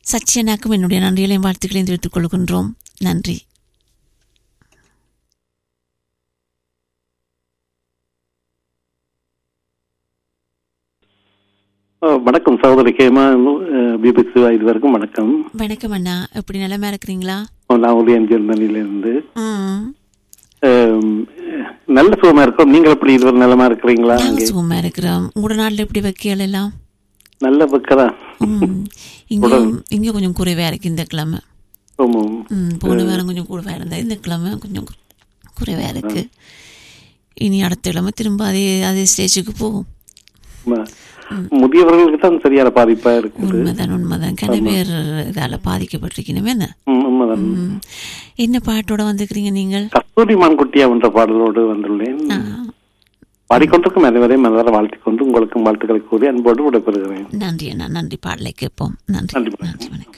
சச்சியனாக்கும் என்னுடைய நன்றிகளையும் வாழ்த்துக்களையும் தெரிவித்துக் கொள்கின்றோம் நன்றி ஆ, வணக்கம் சகோதரி கேமா பிபி சிவா இது வரைக்கும் வணக்கம் வணக்கம் அண்ணா எப்படி நிலைமை இருக்கிறீங்களா நான் உதயன் ஜெர்மனில இருந்து ம் ஆம், நல்ல சுகமா இருக்கோம் நீங்கள் எப்படி இதுவரை நலமா இருக்கிறீங்களா நாங்க அங்கே சுகமா இருக்கிறோம் உங்களோட நாட்டில் எப்படி வைக்கல் எல்லாம் நல்ல பக்கதா ம் இங்க இங்க கொஞ்சம் குறைவா இருக்கு இந்த கிழமை ஆமாம் ம் போன வாரம் கொஞ்சம் கூடவா இருந்தா இந்த கிழமை கொஞ்சம் கு- குறைவா இருக்கு இனி அடுத்த கிழமை திரும்ப அதே அதே ஸ்டேஜுக்கு போகும் ஆமா. முதியவர்களுக்கு தான் சரியான பாதிப்பா இருக்குது உண்மைதான் உண்மைதான் கன பேர் இதால பாதிக்கப்பட்டிருக்கணும் என்ன ம், உண்மைதான் ம். என்ன பாட்டோட வந்துக்கிறீங்க நீங்கள் கஸ்தூரி மான்குட்டியா என்ற பாடலோடு வந்துள்ளேன் ஆ, பாடிக்கொண்டிருக்கும் அனைவரையும் மனதார வாழ்த்திக் கொண்டு உங்களுக்கும் வாழ்த்துக்களை கூறி அன்போடு விடைபெறுகிறேன் நன்றி அண்ணா நன்றி பாடலை கேட்போம் நன்றி நன்றி. நன்றி வணக்கம்